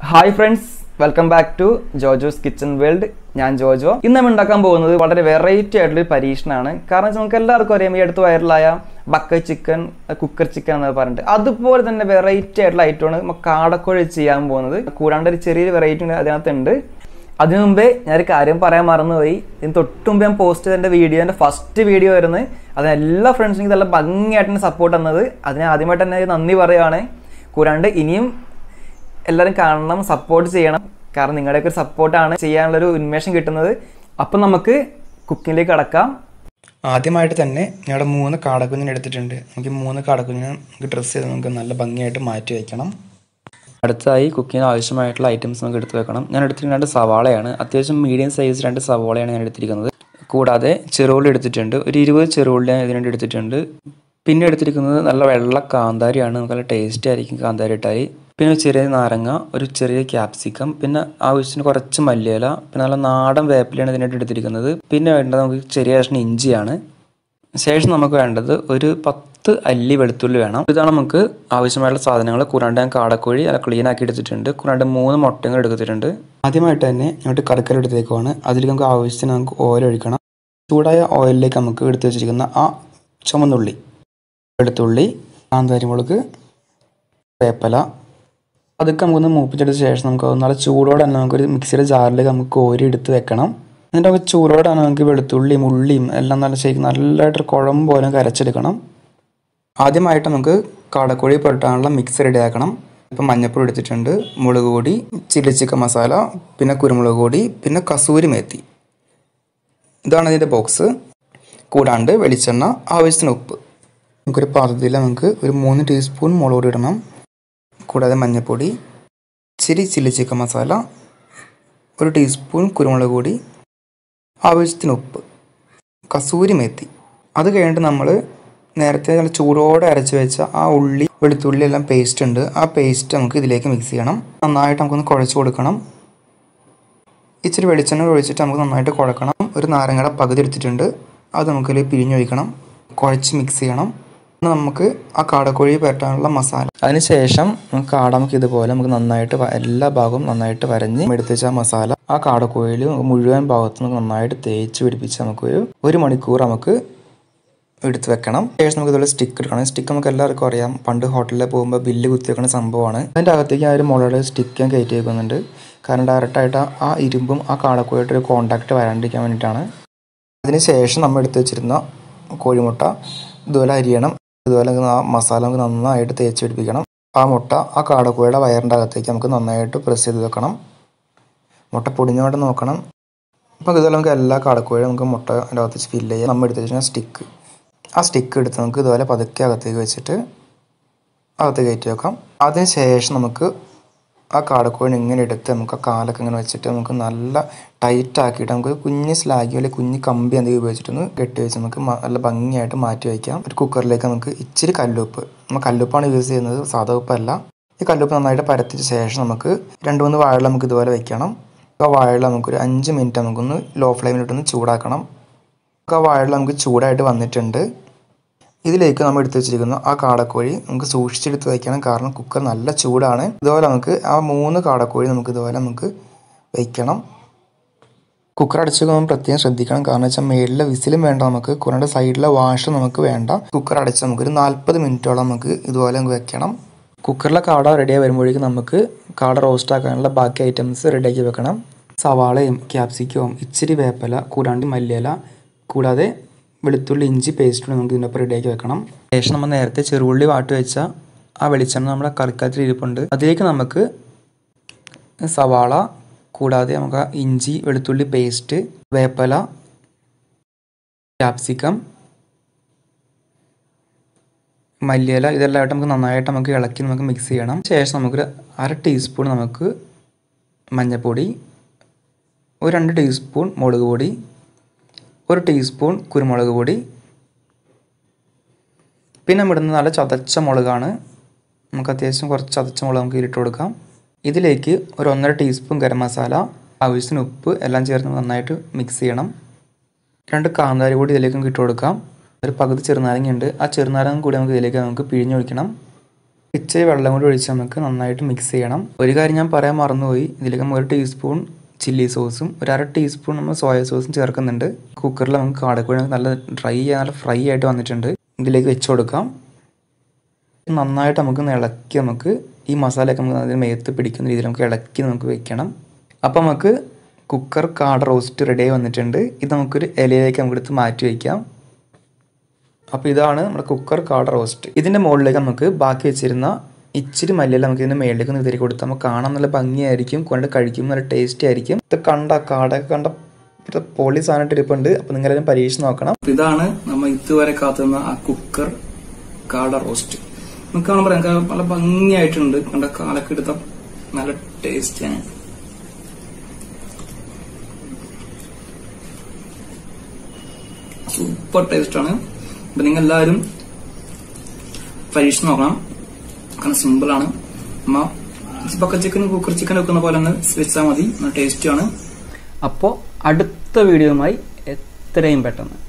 hi friends welcome back to Jojo's kitchen world ഞാൻ ജോജോ ഇന്ന് നമ്മൾ ഉണ്ടാക്കാൻ പോകുന്നത് വളരെ വെറൈറ്റി ആയിട്ടുള്ള ഒരു പരീക്ഷണമാണ് കാരണം വെച്ചാൽ നമുക്ക് എല്ലാവർക്കും അറിയാം ഈ അടുത്ത് വൈറലായ ബക്ക ചിക്കൻ കുക്കർ ചിക്കൻ എന്ന് പറഞ്ഞിട്ട് അതുപോലെ തന്നെ വെറൈറ്റി ആയിട്ടുള്ള ഐറ്റമാണ് നമ്മൾ കാടക്കോഴി ചെയ്യാൻ പോകുന്നത് കൂടാണ്ട് ഒരു ചെറിയൊരു വെറൈറ്റി അതിനകത്തുണ്ട് അതിനു മുമ്പേ ഞാനൊരു കാര്യം പറയാൻ മറന്നുപോയി ഇതിന് തൊട്ട് മുമ്പ് ഞാൻ പോസ്റ്റ് ചെയ്ത എൻ്റെ വീഡിയോ എൻ്റെ ഫസ്റ്റ് വീഡിയോ വരുന്നത് അതിന് എല്ലാ ഫ്രണ്ട്സിനും ഇതെല്ലാം ഭംഗിയായിട്ട് തന്നെ സപ്പോർട്ട് തന്നത് അതിന് ആദ്യമായിട്ട് തന്നെ നന്ദി പറയുകയാണ് കൂടാണ്ട് ഇനിയും എല്ലാവരും കാണണം സപ്പോർട്ട് ചെയ്യണം കാരണം നിങ്ങളുടെയൊക്കെ ഒരു സപ്പോർട്ടാണ് ചെയ്യാനുള്ളൊരു ഉന്മേഷം കിട്ടുന്നത് അപ്പം നമുക്ക് കുക്കിങ്ങിലേക്ക് കടക്കാം ആദ്യമായിട്ട് തന്നെ ഞങ്ങളുടെ മൂന്ന് കാടക്കുഞ്ഞിനെ എടുത്തിട്ടുണ്ട് നമുക്ക് ഈ മൂന്ന് കാടക്കുഞ്ഞിനെ നമുക്ക് ഡ്രസ്സ് ചെയ്ത് നമുക്ക് നല്ല ഭംഗിയായിട്ട് മാറ്റി വയ്ക്കണം അടുത്തതായി കുക്കിങ്ങിന് ആവശ്യമായിട്ടുള്ള ഐറ്റംസ് നമുക്ക് എടുത്തു വെക്കണം ഞാൻ എടുത്തിരിക്കുന്ന രണ്ട് സവാളയാണ് അത്യാവശ്യം മീഡിയം സൈസ് രണ്ട് സവാളയാണ് ഞാൻ എടുത്തിരിക്കുന്നത് കൂടാതെ ചെറുള്ളി എടുത്തിട്ടുണ്ട് ഒരു ഇരുപത് ചെറുള്ളി ഞാൻ ഇതിനുവേണ്ടി എടുത്തിട്ടുണ്ട് പിന്നെ എടുത്തിരിക്കുന്നത് നല്ല വെള്ള കാന്താരിയാണ് നമുക്ക് നല്ല ടേസ്റ്റ് ആയിരിക്കും കാന്താരി ഇട്ടാൽ പിന്നെ ഒരു ചെറിയ നാരങ്ങ ഒരു ചെറിയ ക്യാപ്സിക്കം പിന്നെ ആവശ്യത്തിന് കുറച്ച് മല്ലിയില പിന്നെ നല്ല നാടൻ വേപ്പിലയാണ് ഇതിനായിട്ട് എടുത്തിരിക്കുന്നത് പിന്നെ വേണ്ടത് നമുക്ക് ചെറിയ കഷ്ണം ഇഞ്ചിയാണ് ശേഷം നമുക്ക് വേണ്ടത് ഒരു പത്ത് അല്ലി വെളുത്തുള്ളി വേണം ഇതാണ് നമുക്ക് ആവശ്യമായുള്ള സാധനങ്ങൾ കൂടാണ്ട് ഞാൻ കാടക്കോഴി അത് ക്ലീൻ ആക്കി എടുത്തിട്ടുണ്ട് കൂടാണ്ട് മൂന്ന് മുട്ടയും എടുത്തിട്ടുണ്ട് ആദ്യമായിട്ട് തന്നെ ഞങ്ങളുടെ കറിക്കറി എടുത്തേക്കുവാണ് അതിലേക്ക് നമുക്ക് ആവശ്യത്തിന് നമുക്ക് ഓയിൽ ഒഴിക്കണം ചൂടായ ഓയിലിലേക്ക് നമുക്ക് എടുത്തു വെച്ചിരിക്കുന്ന ആ ചുമന്നുള്ളി വെളുത്തുള്ളി കാന്താരി മുളക് വേപ്പല അതൊക്കെ നമുക്കൊന്ന് മൂപ്പിച്ചെടുത്ത ശേഷം നമുക്ക് അത് നല്ല ചൂടോടെ തന്നെ നമുക്കൊരു മിക്സിയുടെ ജാറിലേക്ക് നമുക്ക് കോരി എടുത്ത് വെക്കണം എന്നിട്ട് നമുക്ക് ചൂടോടെ തന്നെ നമുക്ക് വെളുത്തുള്ളിയും ഉള്ളിയും എല്ലാം നല്ല ശരിക്കും നല്ലതായിട്ട് കുഴമ്പ് പോലെ കരച്ചെടുക്കണം ആദ്യമായിട്ട് നമുക്ക് കാടക്കോഴി പുരട്ടാനുള്ള മിക്സ് റെഡിയാക്കണം ഇപ്പം മഞ്ഞപ്പൊടി എടുത്തിട്ടുണ്ട് മുളക് പൊടി ചില്ലി ചിക്കൻ മസാല പിന്നെ കുരുമുളക് പൊടി പിന്നെ കസൂരി മേത്തി ഇതാണ് ഇതിൻ്റെ ബോക്സ് കൂടാണ്ട് വെളിച്ചെണ്ണ ആവശ്യത്തിന് ഉപ്പ് നമുക്കൊരു പാത്രത്തിൽ നമുക്ക് ഒരു മൂന്ന് ടീസ്പൂൺ മുളക് പൊടി ഇടണം കൂടാതെ മഞ്ഞൾപ്പൊടി ഇച്ചിരി ചില്ലി ചിക്കൻ മസാല ഒരു ടീസ്പൂൺ കുരുമുളക് പൊടി ആവശ്യത്തിന് ഉപ്പ് കസൂരി മേത്തി അത് കഴിഞ്ഞിട്ട് നമ്മൾ നേരത്തെ നല്ല ചൂടോടെ അരച്ച് വെച്ച ആ ഉള്ളി വെളുത്തുള്ളി എല്ലാം പേസ്റ്റ് ഉണ്ട് ആ പേസ്റ്റ് നമുക്ക് ഇതിലേക്ക് മിക്സ് ചെയ്യണം നന്നായിട്ട് നമുക്കൊന്ന് കുഴച്ച് കൊടുക്കണം ഇച്ചിരി വെളിച്ചെണ്ണ ഒഴിച്ചിട്ട് നമുക്ക് നന്നായിട്ട് കുഴക്കണം ഒരു നാരങ്ങയുടെ പകുതി എടുത്തിട്ടുണ്ട് അത് നമുക്കിതിൽ പിഴിഞ്ഞൊഴിക്കണം കുഴച്ച് മിക്സ് ചെയ്യണം പിന്നെ നമുക്ക് ആ കാടക്കോഴി പുരട്ടാനുള്ള മസാല അതിനുശേഷം നമുക്ക് കാട നമുക്ക് ഇതുപോലെ നമുക്ക് നന്നായിട്ട് വ- എല്ലാ ഭാഗവും നന്നായിട്ട് വരഞ്ഞ് എടുത്ത് വെച്ച ആ മസാല ആ കാടക്കോഴിയിൽ മുഴുവൻ ഭാഗത്തും നമുക്ക് നന്നായിട്ട് തേച്ച് പിടിപ്പിച്ച് നമുക്കൊരു ഒരു മണിക്കൂർ നമുക്ക് എടുത്ത് വെക്കണം ശേഷം നമുക്ക് ഇതുപോലെ സ്റ്റിക്ക് എടുക്കണം സ്റ്റിക്ക് നമുക്ക് എല്ലാവർക്കും അറിയാം പണ്ട് ഹോട്ടലിൽ പോകുമ്പോൾ ബില്ല് കുത്തി വെക്കുന്ന സംഭവമാണ് അതിൻ്റെ അകത്തേക്ക് ആ ഒരു മുളയുടെ സ്റ്റിക്ക് ഞാൻ കയറ്റി വെക്കുന്നുണ്ട് കാരണം ഡയറക്റ്റായിട്ട് ആ ഇരുമ്പും ആ കാടക്കോയിട്ട് ഒരു കോണ്ടാക്ട് വരാണ്ടിരിക്കാൻ വേണ്ടിയിട്ടാണ് അതിന് ശേഷം നമ്മൾ എടുത്ത് വെച്ചിരുന്ന കോഴിമുട്ട ഇതുപോലെ അരിയണം ഇതുപോലെ ആ മസാല നമുക്ക് നന്നായിട്ട് തേച്ച് പിടിപ്പിക്കണം ആ മുട്ട ആ കാടക്കോയുടെ വയറിൻ്റെ അകത്തേക്ക് നമുക്ക് നന്നായിട്ട് പ്രസ് ചെയ്ത് വെക്കണം മുട്ട പൊടിഞ്ഞോട്ട് നോക്കണം അപ്പോൾ ഇതുപോലെ നമുക്ക് എല്ലാ കാടക്കോഴും നമുക്ക് മുട്ട അതിൻ്റെ അകത്ത് ഫില്ല് ചെയ്യാം നമ്മൾ എടുത്ത് വെച്ചാൽ സ്റ്റിക്ക് ആ സ്റ്റിക്ക് എടുത്ത് നമുക്ക് ഇതുപോലെ പതുക്കെ അകത്തേക്ക് വെച്ചിട്ട് അകത്ത് കയറ്റി വെക്കാം അതിന് ശേഷം നമുക്ക് ആ കാടക്കോഴിനെ ഇങ്ങനെ എടുത്ത് നമുക്ക് ആ കാലൊക്കെ ഇങ്ങനെ വെച്ചിട്ട് നമുക്ക് നല്ല ടൈറ്റ് ആക്കിയിട്ട് നമുക്ക് കുഞ്ഞ് സ്ലാഗി അല്ലെങ്കിൽ കുഞ്ഞ് കമ്പി എന്തെങ്കിലും ഉപയോഗിച്ചിട്ടൊന്ന് കെട്ടി വെച്ച് നമുക്ക് മ- നല്ല ഭംഗിയായിട്ട് മാറ്റി വയ്ക്കാം ഒരു കുക്കറിലേക്ക് നമുക്ക് ഇച്ചിരി കല്ലുപ്പ് നമ്മൾ കല്ലുപ്പാണ് യൂസ് ചെയ്യുന്നത് സാധാ ഉപ്പല്ല ഈ കല്ലുപ്പ് നന്നായിട്ട് പരത്തിച്ച ശേഷം നമുക്ക് രണ്ട് മൂന്ന് വാഴ നമുക്ക് ഇതുപോലെ വെക്കണം ആ വാഴ നമുക്കൊരു അഞ്ച് മിനിറ്റ് നമുക്കൊന്ന് ലോ ഫ്ലെയിമിലിട്ടൊന്ന് ചൂടാക്കണം നമുക്ക് ആ വാഴ നമുക്ക് ചൂടായിട്ട് വന്നിട്ടുണ്ട് ഇതിലേക്ക് നമ്മൾ എടുത്ത് വെച്ചിരിക്കുന്ന ആ കാടക്കോഴി നമുക്ക് സൂക്ഷിച്ചെടുത്ത് വയ്ക്കണം കാരണം കുക്കർ നല്ല ചൂടാണ് ഇതുപോലെ നമുക്ക് ആ മൂന്ന് കാടക്കോഴി നമുക്ക് ഇതുപോലെ നമുക്ക് വയ്ക്കണം കുക്കർ അടച്ചു വെക്കുമ്പോൾ പ്രത്യേകം ശ്രദ്ധിക്കണം കാരണം വെച്ചാൽ മേളിലെ വിസിലും വേണ്ട നമുക്ക് കുക്കറിൻ്റെ സൈഡിലെ വാഷ് നമുക്ക് വേണ്ട കുക്കർ അടച്ച് നമുക്കൊരു നാൽപ്പത് മിനിറ്റോളം നമുക്ക് ഇതുപോലെ നമുക്ക് വെക്കണം കുക്കറിലെ കാട റെഡിയായി വരുമ്പോഴേക്കും നമുക്ക് കാട റോസ്റ്റ് ആക്കാനുള്ള ബാക്കി ഐറ്റംസ് റെഡിയാക്കി വെക്കണം സവാളയും ക്യാപ്സിക്കവും ഇച്ചിരി വേപ്പല കൂടാണ്ട് മല്ലിയില കൂടാതെ വെളുത്തുള്ളി ഇഞ്ചി പേസ്റ്റും നമുക്ക് ഇതിനൊപ്പം റെഡിയാക്കി വെക്കണം ശേഷം നമ്മൾ നേരത്തെ ചെറുള്ളി വാട്ടി വെച്ച ആ വെളിച്ചെണ്ണ നമ്മുടെ കറിക്കാത്തിൽ ഇരിപ്പുണ്ട് അതിലേക്ക് നമുക്ക് സവാള കൂടാതെ നമുക്ക് ആ ഇഞ്ചി വെളുത്തുള്ളി പേസ്റ്റ് വേപ്പല ക്യാപ്സിക്കം മല്ലിയില ഇതെല്ലാമായിട്ട് നമുക്ക് നന്നായിട്ട് നമുക്ക് ഇളക്കി നമുക്ക് മിക്സ് ചെയ്യണം ശേഷം നമുക്കൊരു അര ടീസ്പൂൺ നമുക്ക് മഞ്ഞൾപ്പൊടി ഒരു രണ്ട് ടീസ്പൂൺ മുളക് പൊടി ഒരു ടീസ്പൂൺ കുരുമുളക് പൊടി പിന്നെ ഇടുന്നത് നല്ല ചതച്ച മുളകാണ് നമുക്ക് അത്യാവശ്യം കുറച്ച് ചതച്ച മുളക് നമുക്ക് ഇതിലിട്ട് കൊടുക്കാം ഇതിലേക്ക് ഒരു ഒന്നര ടീസ്പൂൺ ഗരം മസാല ആവശ്യത്തിന് ഉപ്പ് എല്ലാം ചേർത്ത് നന്നായിട്ട് മിക്സ് ചെയ്യണം രണ്ട് കാന്താരി കൂടി ഇതിലേക്ക് നമുക്ക് ഇട്ട് കൊടുക്കാം ഒരു പകുതി ചെറുനാരങ്ങ ഉണ്ട് ആ ചെറുനാരങ്ങ കൂടി നമുക്ക് ഇതിലേക്ക് നമുക്ക് പിഴിഞ്ഞൊഴിക്കണം ഇച്ചിരി വെള്ളം കൂടി ഒഴിച്ച് നമുക്ക് നന്നായിട്ട് മിക്സ് ചെയ്യണം ഒരു കാര്യം ഞാൻ പറയാൻ മറന്നുപോയി ഇതിലേക്ക് നമ്മൾ ഒരു ടീസ്പൂൺ ചില്ലി സോസും ഒരു അര ടീസ്പൂൺ നമ്മൾ സോയ സോസും ചേർക്കുന്നുണ്ട് കുക്കറിൽ നമുക്ക് കാടക്കോഴി നല്ല ഡ്രൈ നല്ല ഫ്രൈ ആയിട്ട് വന്നിട്ടുണ്ട് ഇതിലേക്ക് വെച്ച് കൊടുക്കാം നന്നായിട്ട് നമുക്ക് ഒന്ന് ഇളക്കി നമുക്ക് ഈ മസാലയൊക്കെ നമുക്ക് അതിന് മേത്ത് പിടിക്കുന്ന രീതിയിൽ നമുക്ക് ഇളക്കി നമുക്ക് വെക്കണം അപ്പോൾ നമുക്ക് കുക്കർ കാട റോസ്റ്റ് റെഡി ആയി വന്നിട്ടുണ്ട് ഇത് നമുക്കൊരു ഇലയിലേക്ക് നമുക്ക് എടുത്ത് മാറ്റി വയ്ക്കാം അപ്പോൾ ഇതാണ് നമ്മുടെ കുക്കർ കാട റോസ്റ്റ് ഇതിൻ്റെ മുകളിലേക്ക് നമുക്ക് ബാക്കി വെച്ചിരുന്ന ഇച്ചിരി മല്ലിയില നമുക്ക് ഇതിൻ്റെ മേളിലേക്ക് ഒന്ന് വിതറി കൊടുത്താൽ നമുക്ക് കാണാൻ നല്ല ഭംഗിയായിരിക്കും കൊണ്ട് കഴിക്കുമ്പോൾ നല്ല ടേസ്റ്റി ആയിരിക്കും ഇത് കണ്ട കാടൊക്കെ കണ്ട ഇത് പൊളി സാധനമായിട്ട് ഇരിപ്പുണ്ട് അപ്പോൾ നിങ്ങളെല്ലാം പരീക്ഷിച്ച് നോക്കണം ഇതാണ് നമ്മൾ ഇതുവരെ കാത്തുന്ന ആ കുക്കർ കാട റോസ്റ്റ് നമുക്ക് കാണുമ്പോൾ നമുക്ക് നല്ല ഭംഗിയായിട്ടുണ്ട് കണ്ട കാലൊക്കെ എടുത്ത നല്ല ടേസ്റ്റിയാണ് സൂപ്പർ ടേസ്റ്റ് ആണ് അപ്പൊ നിങ്ങൾ എല്ലാവരും പരീക്ഷിച്ച് നോക്കണം കാരണം സിമ്പിൾ ആണ് അമ്മ ബക്ക ചിക്കൻ കുക്കർ ചിക്കൻ വെക്കുന്ന പോലെ ഒന്ന് വെച്ചാൽ മതി ടേസ്റ്റി ആണ് അപ്പോൾ അടുത്ത വീഡിയോയുമായി എത്രയും പെട്ടെന്ന്